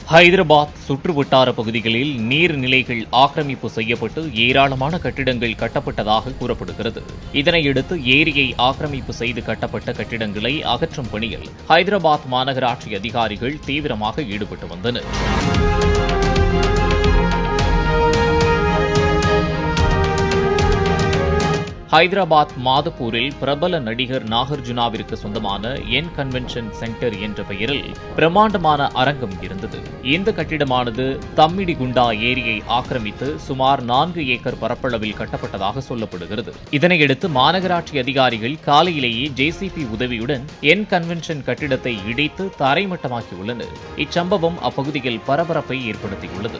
ஹைதராபாத் சுற்றுவட்டார பகுதிகளில் நீர்நிலைகள் ஆக்கிரமிப்பு செய்யப்பட்டு ஏராளமான கட்டிடங்கள் கட்டப்பட்டதாக கூறப்படுகிறது இதனையடுத்து ஏரியை ஆக்கிரமிப்பு செய்து கட்டப்பட்ட கட்டிடங்களை அகற்றும் பணியில் ஹைதராபாத் மாநகராட்சி அதிகாரிகள் தீவிரமாக ஈடுபட்டு வந்தனர் ஹைதராபாத் மாதப்பூரில் பிரபல நடிகர் நாகார்ஜுனாவிற்கு சொந்தமான என் கன்வென்ஷன் சென்டர் என்ற பெயரில் பிரம்மாண்டமான அரங்கம் இருந்தது இந்த கட்டிடமானது தம்மிடிகுண்டா ஏரியை ஆக்கிரமித்து சுமார் நான்கு ஏக்கர் பரப்பளவில் கட்டப்பட்டதாக சொல்லப்படுகிறது இதனையடுத்து மாநகராட்சி அதிகாரிகள் காலையிலேயே ஜேசிபி உதவியுடன் என் கன்வென்ஷன் கட்டிடத்தை இடித்து தரைமட்டமாக்கியுள்ளனர் இச்சம்பவம் அப்பகுதியில் பரபரப்பை ஏற்படுத்தியுள்ளது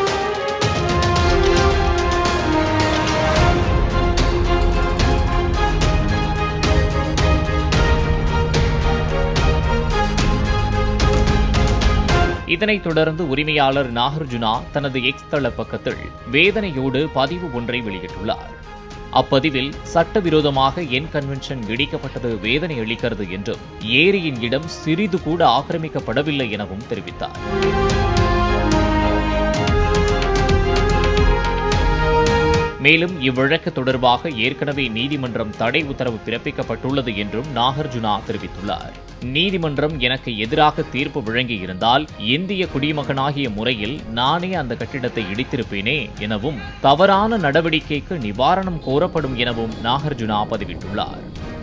இதனைத் தொடர்ந்து உரிமையாளர் நாகார்ஜுனா தனது எக்ஸ் தள பக்கத்தில் வேதனையோடு பதிவு ஒன்றை வெளியிட்டுள்ளார் அப்பதிவில் சட்டவிரோதமாக என் கன்வென்ஷன் இடிக்கப்பட்டது வேதனை அளிக்கிறது என்றும் ஏரியின் இடம் சிறிது கூட ஆக்கிரமிக்கப்படவில்லை எனவும் தெரிவித்தார் மேலும் இவ்வழக்கு தொடர்பாக ஏற்கனவே நீதிமன்றம் தடை உத்தரவு பிறப்பிக்கப்பட்டுள்ளது என்றும் நாகார்ஜுனா தெரிவித்துள்ளார் நீதிமன்றம் எனக்கு எதிராக தீர்ப்பு வழங்கியிருந்தால் இந்திய குடிமகனாகிய முறையில் நானே அந்த கட்டிடத்தை இடித்திருப்பேனே எனவும் தவறான நடவடிக்கைக்கு நிவாரணம் கோரப்படும் எனவும் நாகார்ஜுனா பதிவிட்டுள்ளார்